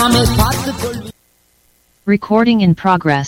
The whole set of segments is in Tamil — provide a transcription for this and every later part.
நாமே பார்த்துக் கொள்வி Recording in progress.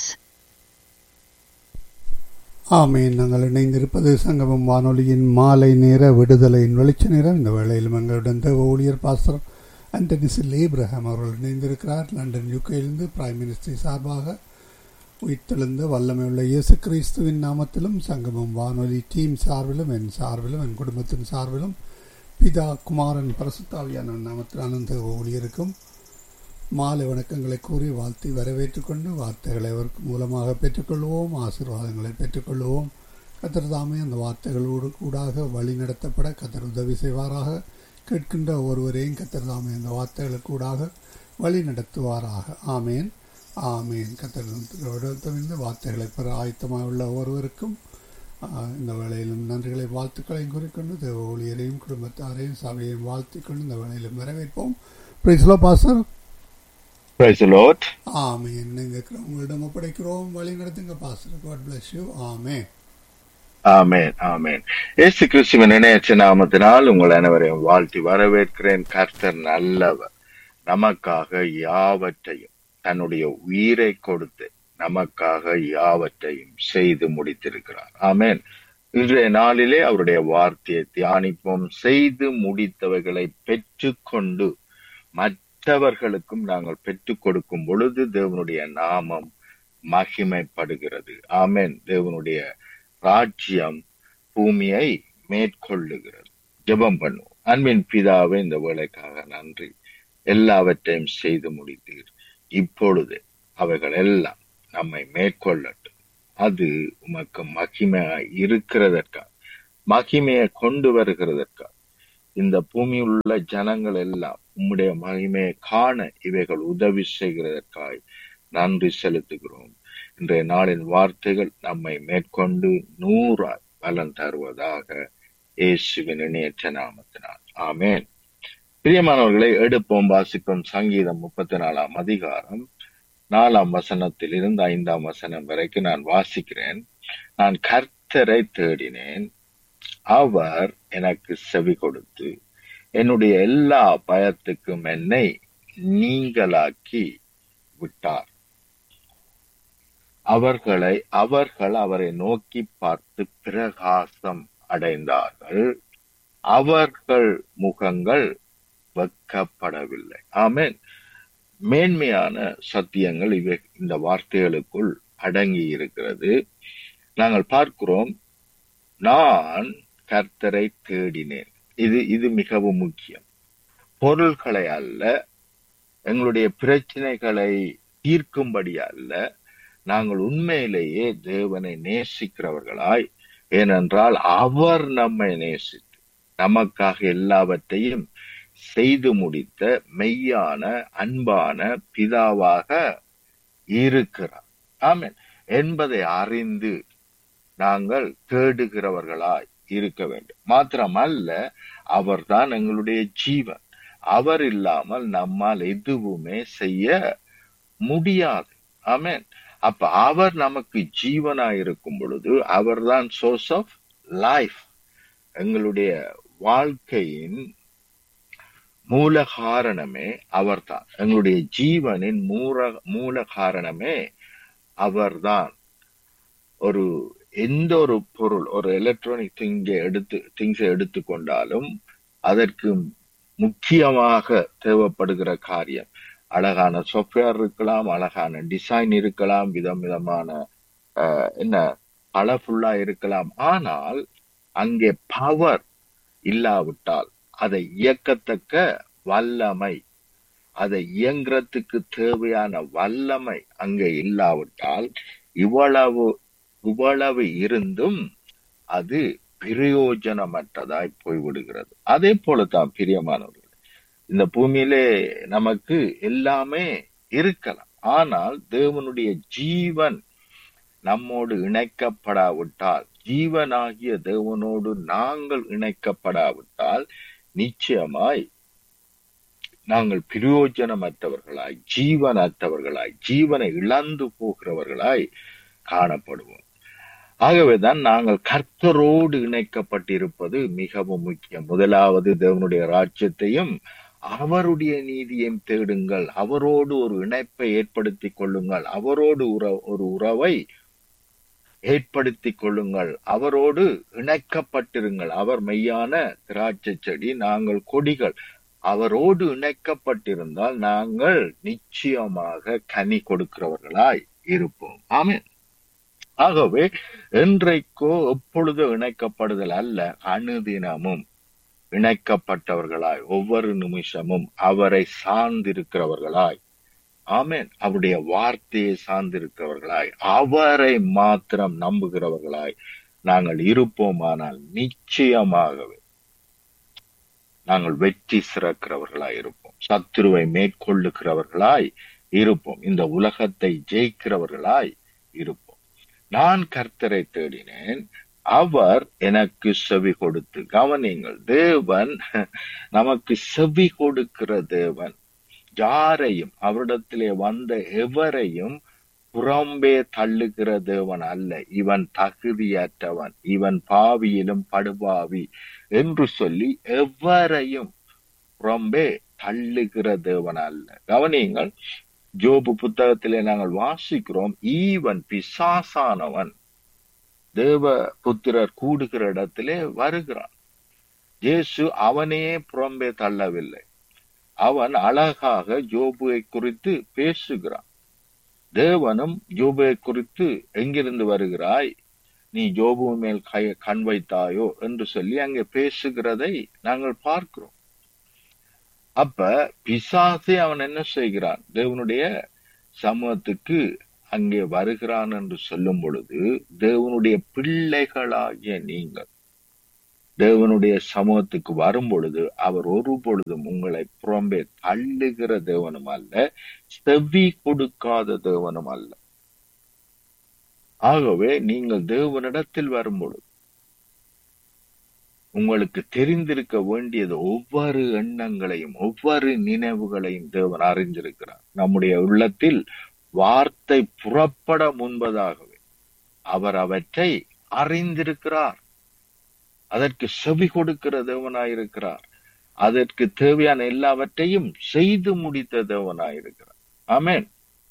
ஆமீன் நாங்கள் இணைந்திருப்பது சங்கமம் வானொலியின் மாலை நேர விடுதலையின் வெளிச்ச நேரம் இந்த வேளையிலும் எங்களுடன் தேவ ஊழியர் பாஸ்டர் அண்டனிசில் ஏப்ரஹாம் அவர்கள் இணைந்திருக்கிறார் லண்டன் யூகேயிலிருந்து பிரைம் மினிஸ்டர் சார்பாக உயிர்த்தெழுந்த வல்லமையுள்ள இயேசு கிறிஸ்துவின் நாமத்திலும் சங்கமம் வானொலி டீம் சார்பிலும் என் சார்பிலும் என் குடும்பத்தின் சார்பிலும் பிதா குமாரன் பரசுத்தாவியான நாமத்திலான தேவ ஊழியருக்கும் மாலை வணக்கங்களை கூறி வாழ்த்தி வரவேற்றுக் கொண்டு வார்த்தைகளை அவருக்கு மூலமாக பெற்றுக்கொள்வோம் ஆசீர்வாதங்களை பெற்றுக்கொள்வோம் கத்தர் தாமே அந்த வார்த்தைகளோடு கூடாக வழி நடத்தப்பட கத்தர் உதவி செய்வாராக கேட்கின்ற ஒருவரையும் கத்தர் தாமே அந்த வார்த்தைகளுக்கு கூடாக வழி நடத்துவாராக ஆமேன் ஆமேன் கத்தரிடத்திலிருந்து வார்த்தைகளை பெற ஆயத்தமாக உள்ள ஒருவருக்கும் ஆஹ், இந்த வேளையிலும் நன்றிகளை வாழ்த்துக்களையும் கூறிக்கொண்டு தேவ ஊழியரையும் குடும்பத்தாரையும் சபையையும் வாழ்த்திக்கொண்டு இந்த வேளையிலும் வரவேற்போம் பிரைஸ்லோ pastor Praise the Lord. Amen இணைந்திருக்கிறோம் உங்களிடம் ஒப்படைக்கிறோம் வழி நடத்துங்க pastor God bless you amen amen amen இயேசு கிறிஸ்துவின் இணையற்ற நாமத்தினால் உங்கள் அனைவரையும் வாழ்த்தி வரவேற்கிறேன் கர்த்தர் நல்லவர் நமக்காக யாவற்றையும் தன்னுடைய உயிரை கொடுத்து நமக்காக யாவற்றையும் செய்து முடித்திருக்கிறார் ஆமென் இன்றைய நாளிலே அவருடைய வார்த்தையை தியானிப்போம் செய்து முடித்தவைகளை பெற்றுக்கொண்டு மற்றவர்களுக்கும் நாங்கள் பெற்றுக் கொடுக்கும் பொழுது தேவனுடைய நாமம் மகிமைப்படுகிறது ஆமென் தேவனுடைய ராஜ்யம் பூமியை மேற்கொள்ளுகிறது ஜெபம் பண்ணுவோம் அன்பின் பிதாவே இந்த வேலைக்காக நன்றி எல்லாவற்றையும் செய்து முடித்தீர் இப்பொழுது அவைகள் எல்லாம் நம்மை மேற்கொள்ளட்டும் அது உமக்கு மகிமையாய் இருக்கிறதற்காக மகிமையை கொண்டு வருகிறதற்காக இந்த பூமியில் உள்ள ஜனங்கள் எல்லாம் உம்முடைய மகிமையை காண இவைகள் உதவி செய்கிறதற்காய் நன்றி செலுத்துகிறோம் இன்றைய நாளின் வார்த்தைகள் நம்மை மேற்கொண்டு நூறாய் பலன் தருவதாக இயேசுவின் இணையற்ற நாமத்தினால் ஆமென் பிரியமானவர்களை எடுப்போம் வாசிப்போம் சங்கீதம் முப்பத்தி நாலாம் அதிகாரம் நாலாம் வசனத்தில் இருந்து ஐந்தாம் வசனம் வரைக்கும் நான் வாசிக்கிறேன் நான் கர்த்தரை தேடினேன் அவர் எனக்கு செவி கொடுத்து என்னுடைய எல்லா பயத்துக்கும் என்னை நீங்களாக்கி விட்டார் அவர்களை அவர்கள் அவரை நோக்கி பார்த்து பிரகாசம் அடைந்தார்கள் அவர்கள் முகங்கள் வெக்கப்படவில்லை ஆமென் மேன்மையான சத்தியங்கள் இவை இந்த வார்த்தைகளுக்குள் அடங்கி இருக்கிறது நாங்கள் பார்க்கிறோம் நான் கர்த்தரை தேடினேன் இது இது மிகவும் முக்கியம் பொருள்களை அல்ல எங்களுடைய பிரச்சனைகளை தீர்க்கும்படி அல்ல நாங்கள் உண்மையிலேயே தேவனை நேசிக்கிறவர்களாய் ஏனென்றால் அவர் நம்மை நேசித்து நமக்காக எல்லாவற்றையும் செய்து முடித்த மெய்யான அன்பான பிதாவாக இருக்கிறார் ஆமென் என்பதை அறிந்து நாங்கள் தேடுகிறவர்களாய் இருக்க வேண்டும் மாத்திரமல்ல அவர்தான் எங்களுடைய ஜீவன் அவர் இல்லாமல் நம்மால் எதுவுமே செய்ய முடியாது ஆமென் அப்ப அவர் நமக்கு ஜீவனாய் இருக்கும் பொழுது அவர்தான் சோர்ஸ் ஆஃப் லைஃப் எங்களுடைய வாழ்க்கையின் மூல காரணமே அவர்தான் எங்களுடைய ஜீவனின் மூல மூல காரணமே அவர்தான் ஒரு எந்த ஒரு பொருள் ஒரு எலக்ட்ரானிக் திங்கை எடுத்து திங்ஸை எடுத்துக்கொண்டாலும் அதற்கு முக்கியமாக தேவைப்படுகிற காரியம் அழகான சாஃப்ட்வேர் இருக்கலாம் அழகான டிசைன் இருக்கலாம் விதம் விதமான அஹ், என்ன கலர்ஃபுல்லா இருக்கலாம் ஆனால் அங்கே பவர் இல்லாவிட்டால் அதை இயக்கத்தக்க வல்லமை அதை இயங்குறதுக்கு தேவையான வல்லமை அங்கே இல்லாவிட்டால் இவ்வளவு இவ்வளவு இருந்தும் அது பிரயோஜனமற்றதாய் போய்விடுகிறது அதே போலதான் பிரியமானவர்கள் இந்த பூமியிலே நமக்கு எல்லாமே இருக்கலாம் ஆனால் தேவனுடைய ஜீவன் நம்மோடு இணைக்கப்படாவிட்டால் ஜீவனாகிய தேவனோடு நாங்கள் இணைக்கப்படாவிட்டால் நிச்சயமாய் நாங்கள் பிரயோஜனமற்றவர்களாய் ஜீவனற்றவர்களாய் ஜீவனை இழந்து போகிறவர்களாய் காணப்படுவோம் ஆகவேதான் நாங்கள் கர்த்தரோடு இணைக்கப்பட்டிருப்பது மிகவும் முக்கியம் முதலாவது தேவனுடைய ராஜ்யத்தையும் அவருடைய நீதியையும் தேடுங்கள் அவரோடு ஒரு இணைப்பை ஏற்படுத்திக் கொள்ளுங்கள் அவரோடு உற- ஒரு உறவை ஏற்படுத்திக் கொள்ளுங்கள் அவரோடு இணைக்கப்பட்டிருங்கள் அவர் மெய்யான திராட்சை செடி நாங்கள் கொடிகள் அவரோடு இணைக்கப்பட்டிருந்தால் நாங்கள் நிச்சயமாக கனி கொடுக்கிறவர்களாய் இருப்போம் ஆமென் ஆகவே என்றைக்கோ எப்பொழுதோ இணைக்கப்படுதல் அல்ல அனுதினமும் இணைக்கப்பட்டவர்களாய் ஒவ்வொரு நிமிஷமும் அவரை சார்ந்திருக்கிறவர்களாய் ஆமென் அவருடைய வார்த்தையை சார்ந்திருக்கிறவர்களாய் அவரை மாத்திரம் நம்புகிறவர்களாய் நாங்கள் இருப்போமானால் நிச்சயமாகவே நாங்கள் வெற்றி சிறக்கிறவர்களாய் இருப்போம் சத்துருவை மேற்கொள்ளுகிறவர்களாய் இருப்போம் இந்த உலகத்தை ஜெயிக்கிறவர்களாய் இருப்போம் நான் கர்த்தரை தேடினேன் அவர் எனக்கு செவி கொடுத்து கவனிங்கள் தேவன் நமக்கு செவி கொடுக்கிற தேவன் யாரையும் அவரிடத்திலே வந்த எவரையும் புறம்பே தள்ளுகிற தேவன் அல்ல இவன் தகுதியற்றவன் இவன் பாவியிலும் படுபாவி என்று சொல்லி எவரையும் புறம்பே தள்ளுகிற தேவன் அல்ல கவனியுங்கள் ஜோபு புத்தகத்திலே நாங்கள் வாசிக்கிறோம் ஈவன் பிசாசானவன் தேவ புத்திரர் கூடுகிற இடத்திலே வருகிறான் இயேசு அவனையே புறம்பே தள்ளவில்லை அவன் அழகாக ஜோபுவை குறித்து பேசுகிறான் தேவனும் ஜோபுவை குறித்து எங்கிருந்து வருகிறாய் நீ ஜோபு மேல் கை கண் வைத்தாயோ என்று சொல்லி அங்கே பேசுகிறதை நாங்கள் பார்க்கிறோம் அப்ப பிசாசே அவன் என்ன செய்கிறான் தேவனுடைய சமூகத்துக்கு அங்கே வருகிறான் என்று சொல்லும் பொழுது தேவனுடைய பிள்ளைகளாகிய நீங்கள் தேவனுடைய சமூகத்துக்கு வரும் பொழுது அவர் ஒரு பொழுதும் உங்களை புறம்பே தள்ளுகிற தேவனும் அல்ல செவி கொடுக்காத தேவனும் அல்ல ஆகவே நீங்கள் தேவனிடத்தில் வரும் பொழுது உங்களுக்கு தெரிந்திருக்க வேண்டியது ஒவ்வொரு எண்ணங்களையும் ஒவ்வொரு நினைவுகளையும் தேவன் அறிந்திருக்கிறார் நம்முடைய உள்ளத்தில் வார்த்தை புறப்பட முன்பதாகவே அவர் அவற்றை அறிந்திருக்கிறார் அதற்கு செவி கொடுக்கிற தேவனாயிருக்கிறார் அதற்கு தேவையான எல்லாவற்றையும் செய்து முடித்த தேவனாயிருக்கிறார் ஆமென்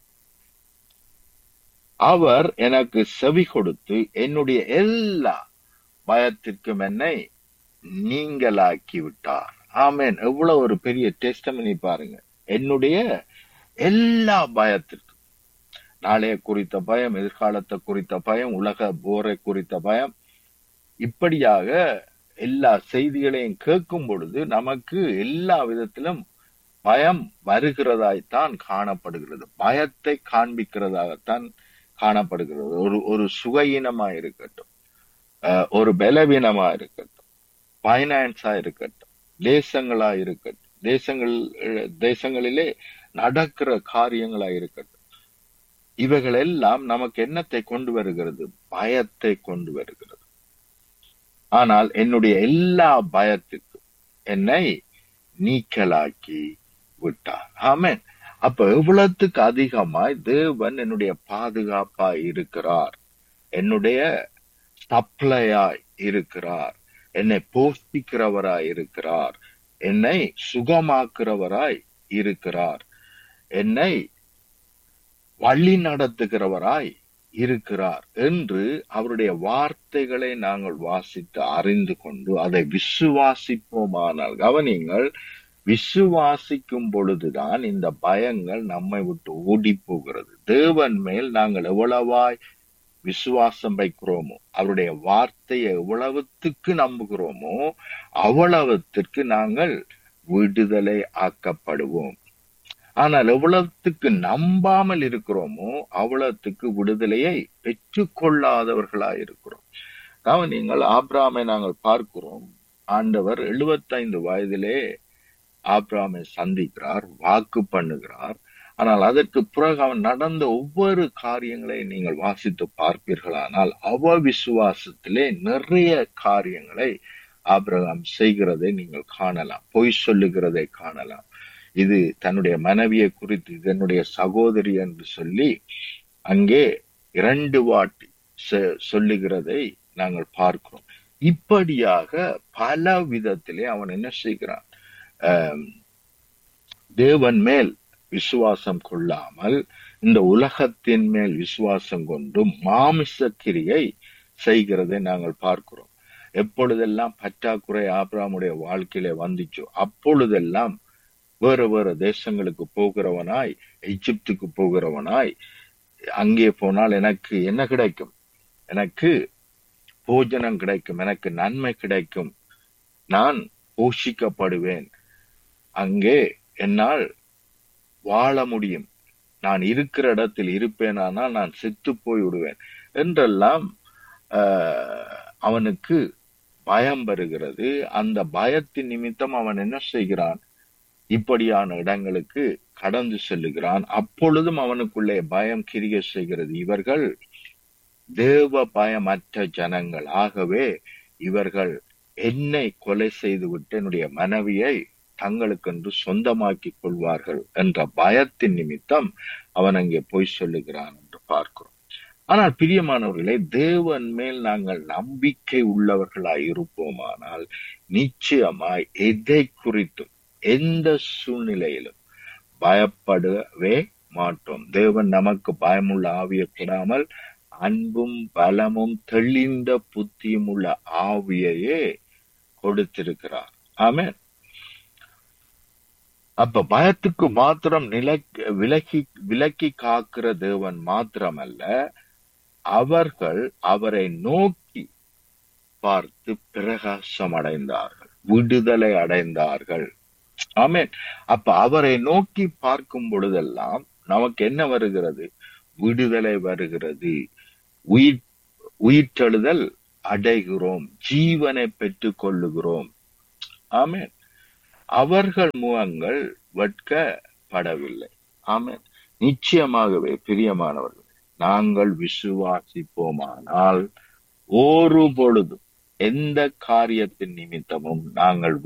அவர் எனக்கு செவி கொடுத்து என்னுடைய எல்லா பயத்திற்கும் என்னை நீங்களாக்கி விட்டார் ஆமென் எவ்வளவு ஒரு பெரிய டெஸ்டமனி பாருங்க என்னுடைய எல்லா பயத்திற்கும் நாளைய குறித்த பயம் எதிர்காலத்தை குறித்த பயம் உலக போரை குறித்த பயம் இப்படியாக எல்லா செய்திகளையும் கேட்கும் பொழுது நமக்கு எல்லா விதத்திலும் பயம் வருகிறதாய்த்தான் காணப்படுகிறது பயத்தை காண்பிக்கிறதாகத்தான் காணப்படுகிறது ஒரு ஒரு சுகையினமா இருக்கட்டும் அஹ், ஒரு பலவீனமா இருக்கட்டும் பைனான்ஸா இருக்கட்டும் தேசங்களா இருக்கட்டும் தேசங்கள் அஹ், தேசங்களிலே நடக்கிற காரியங்களா இருக்கட்டும் இவைகள் எல்லாம் நமக்கு என்னத்தை கொண்டு வருகிறது பயத்தை கொண்டு வருகிறது ஆனால் என்னுடைய எல்லா பயத்திற்கும் என்னை நீக்கலாக்கி விட்டார் ஆமென் அப்ப எவ்வளவுக்கு அதிகமாய் தேவன் என்னுடைய பாதுகாப்பாய் இருக்கிறார் என்னுடைய சப்ளையாய் இருக்கிறார் என்னை போஷிக்கிறவராய் இருக்கிறார் என்னை சுகமாக்குறவராய் இருக்கிறார் என்னை வழி நடத்துகிறவராய் இருக்கிறார் என்று அவருடைய வார்த்தைகளை நாங்கள் வாசித்து அறிந்து கொண்டு அதை விசுவாசிப்போமானால் கவனிங்கள் விசுவாசிக்கும் பொழுதுதான் இந்த பயங்கள் நம்மை விட்டு ஓடி போகிறது தேவன் மேல் நாங்கள் எவ்வளவாய் விசுவாசம் வைக்கிறோமோ அவருடைய வார்த்தையை எவ்வளவுத்துக்கு நம்புகிறோமோ அவ்வளவுத்திற்கு நாங்கள் விடுதலை ஆக்கப்படுவோம் ஆனால் எவ்வளவுத்துக்கு நம்பாமல் இருக்கிறோமோ அவ்வளவுத்துக்கு விடுதலையை பெற்றுக்கொள்ளாதவர்களாய் இருக்கிறோம் கவனிங்கள் ஆப்ராமை நாங்கள் பார்க்கிறோம் ஆண்டவர் 75 வயதிலே ஆப்ராமை சந்திக்கிறார் வாக்கு பண்ணுகிறார் ஆனால் அதற்கு பிறகு அவன் நடந்த ஒவ்வொரு காரியங்களை நீங்கள் வாசித்து பார்ப்பீர்களானால் அவ விசுவாசத்திலே நிறைய காரியங்களை ஆபிரகாம் செய்கிறதை நீங்கள் காணலாம் பொய் சொல்லுகிறதை காணலாம் இது தன்னுடைய மனைவியை குறித்து இது என்னுடைய சகோதரி என்று சொல்லி அங்கே இரண்டு வாட்டி செ- சொல்லுகிறதை நாங்கள் பார்க்கிறோம் இப்படியாக பல விதத்திலே அவன் என்ன செய்கிறான் ஆம், தேவன் மேல் விசுவாசம் கொள்ளாமல் இந்த உலகத்தின் மேல் விசுவாசம் கொண்டு மாமிச கிரியை செய்கிறதை நாங்கள் பார்க்கிறோம் எப்பொழுதெல்லாம் பற்றாக்குறை ஆபிராமுடைய வாழ்க்கையில வந்துச்சோ அப்பொழுதெல்லாம் வேற வேற தேசங்களுக்கு போகிறவனாய் எகிப்துக்கு போகிறவனாய் அங்கே போனால் எனக்கு என்ன கிடைக்கும் எனக்கு போஜனம் கிடைக்கும் எனக்கு நன்மை கிடைக்கும் நான் போஷிக்கப்படுவேன் அங்கே என்னால் வாழ முடியும் நான் இருக்கிற இடத்தில் இருப்பேனானால் நான் செத்து போய் விடுவேன் என்றெல்லாம் ஆஹ், அவனுக்கு பயம் வருகிறது அந்த பயத்தின் நிமித்தம் அவன் என்ன செய்கிறான் இப்படியான இடங்களுக்கு கடந்து செல்லுகிறான் அப்பொழுதும் அவனுக்குள்ளே பயம் கிரிய செய்கிறது இவர்கள் தேவ பயமற்ற ஜனங்கள் ஆகவே இவர்கள் என்னை கொலை செய்துவிட்டு என்னுடைய மனைவியை தங்களுக்கென்று சொந்தமாக்கிக் கொள்வார்கள் என்ற பயத்தின் நிமித்தம் அவன் அங்கே போய் சொல்லுகிறான் என்று பார்க்கிறோம் ஆனால் பிரியமானவர்களே தேவன் மேல் நாங்கள் நம்பிக்கை உள்ளவர்களாய் இருப்போமானால் நிச்சயமாய் எதை குறித்தும் எந்த சூழ்நிலையிலும் பயப்படவே மாட்டோம் தேவன் நமக்கு பயமுள்ள ஆவியை கொடாமல் அன்பும் பலமும் தெளிந்த புத்தியும் உள்ள ஆவியையே கொடுத்திருக்கிறார் ஆமென் அப்ப பயத்துக்கு மாத்திரம் நிலக் விலகி விலக்கி காக்கிற தேவன் மாத்திரமல்ல அவர்கள் அவரை நோக்கி பார்த்து பிரகாசம் அடைந்தார்கள் விடுதலை அடைந்தார்கள் ஆமென் அப்ப அவரை நோக்கி பார்க்கும் பொழுதெல்லாம் நமக்கு என்ன வருகிறது விடுதலை வருகிறது உயிர் உயிர்த்தெழுதல் அடைகிறோம் ஜீவனை பெற்றுக் கொள்ளுகிறோம் ஆமென் அவர்கள் முகங்கள் வெட்கப்படவில்லை ஆமென் நிச்சயமாகவே பிரியமானவர்கள் நாங்கள் விசுவாசிப்போமானால் ஒரு பொழுதும் எந்த காரியத்தின் நிமித்தமும் நாங்கள்